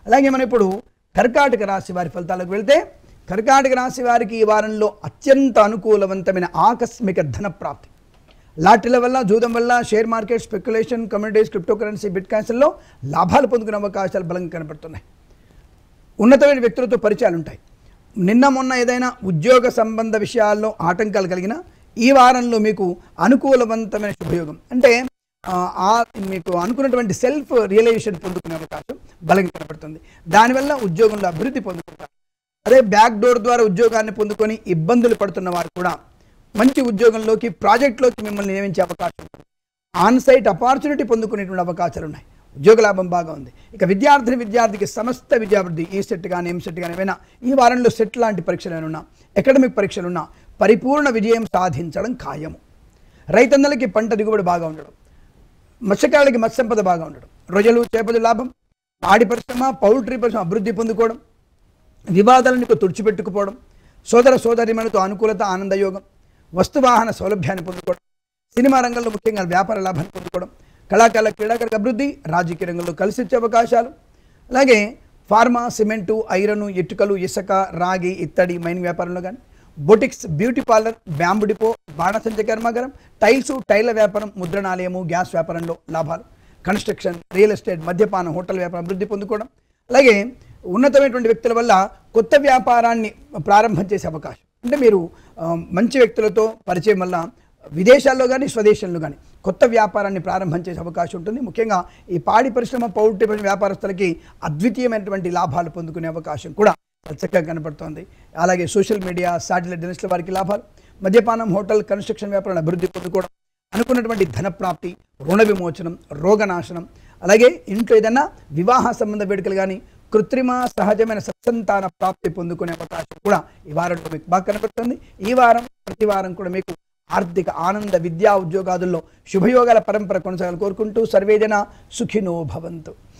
అలాగే మనం ఇప్పుడు కర్కాటక రాశి వారి ఫలితాలకు వెళ్తే కర్కాటక రాశి వారికి ఈ వారంలో అత్యంత అనుకూలవంతమైన ఆకస్మిక ధన ప్రాప్తి లాటరీల వల్ల జూదం వల్ల share market speculation communities crypto currency bit కాయిన్స్లో లాభాలు పొందుకునే అవకాశాలు బలంగా కనపడుతున్నాయి ఉన్నతమైన వ్యక్తులతో పరిచయాలు ఉంటాయి నిన్న మొన్న ఏదైనా ఉద్యోగ సంబంధ విషయాల్లో ఆటంకాలు కలిగినా ఈ వారంలో మీకు అనుకూలవంతమైన శుభయోగం అంటే ఆ, ఆ మీకు అనుకున్నటువంటి సెల్ఫ్ రియలైజేషన్ పొందుకునే అవకాశం బలంగా కనపడుతుంది దానివల్ల ఉద్యోగంలో అభివృద్ధి పొందుకుంటారు అదే బ్యాక్ డోర్ ద్వారా ఉద్యోగాన్ని పొందుకొని ఇబ్బందులు పడుతున్న వారు కూడా మంచి ఉద్యోగంలోకి ప్రాజెక్టులోకి మిమ్మల్ని నియమించే అవకాశం ఉంటుంది ఆన్ సైట్ అపార్చునిటీ పొందుకునేటువంటి అవకాశాలు ఉన్నాయి ఉద్యోగ లాభం బాగా ఉంది ఇక విద్యార్థిని విద్యార్థికి సమస్త విద్యాభివృద్ధి ఈ సెట్ కానీ ఎం సెట్ కానీ ఏమైనా ఈ వారంలో సెట్ లాంటి పరీక్షలు ఏమైనా ఉన్నా అకాడమిక్ పరీక్షలు ఉన్నా పరిపూర్ణ విజయం సాధించడం ఖాయము రైతన్నలకి పంట దిగుబడి బాగా ఉండడం మత్స్యకారులకి మత్స్య సంపద బాగా ఉండడం రొయ్యలు చేపలు లాభం పాడి పరిశ్రమ పౌల్ట్రీ పరిశ్రమ అభివృద్ధి పొందుకోవడం వివాదాలను తుడిచిపెట్టుకుపోవడం సోదర సోదరిమణులతో అనుకూలత ఆనందయోగం వస్తువాహన సౌలభ్యాన్ని పొందుకోవడం సినిమా రంగంలో ముఖ్యంగా వ్యాపార లాభాన్ని పొందుకోవడం కళాకారుల క్రీడాకారులకు అభివృద్ధి రాజకీయ రంగంలో కలిసి వచ్చే అవకాశాలు అలాగే ఫార్మా సిమెంటు ఐరన్ ఇటుకలు ఇసుక రాగి ఇత్తడి మైనింగ్ వ్యాపారంలో కానీ boutiques beauty parlour bamboo depot బాణసంచ కర్మాగారం టైల్స్ టైల్ల వ్యాపారం ముద్రణాలయము గ్యాస్ వ్యాపారంలో లాభాలు కన్స్ట్రక్షన్ రియల్ ఎస్టేట్ మద్యపానం హోటల్ వ్యాపారం అభివృద్ధి పొందుకోవడం అలాగే ఉన్నతమైనటువంటి వ్యక్తుల వల్ల కొత్త వ్యాపారాన్ని ప్రారంభం చేసే అవకాశం అంటే మీరు ఆ, మంచి వ్యక్తులతో పరిచయం వల్ల విదేశాల్లో కానీ స్వదేశంలో కానీ కొత్త వ్యాపారాన్ని ప్రారంభం చేసే అవకాశం ఉంటుంది ముఖ్యంగా ఈ పాడి పరిశ్రమ పౌల్ట్రీ పరిశ్రమ వ్యాపారస్తులకి అద్వితీయమైనటువంటి లాభాలు పొందుకునే అవకాశం కూడా చక్కగా కనపడుతోంది అలాగే సోషల్ మీడియా శాటిలైట్ జర్నలిస్టుల వారికి లాభాలు మద్యపానం హోటల్ కన్స్ట్రక్షన్ వ్యాపారాన్ని అభివృద్ధి పొందుకోవడం అనుకున్నటువంటి ధన ప్రాప్తి రుణ విమోచనం రోగనాశనం అలాగే ఇంట్లో ఏదైనా వివాహ సంబంధ వేడుకలు కానీ కృత్రిమ సహజమైన సత్సంతాన ప్రాప్తి పొందుకునే అవకాశం కూడా ఈ వారంలో మీకు బాగా కనపడుతుంది ఈ వారం ప్రతి వారం కూడా మీకు ఆర్థిక ఆనంద విద్యా ఉద్యోగాదుల్లో శుభయోగాల పరంపర కొనసాగాలని కోరుకుంటూ సర్వేజన సుఖినో భవంతు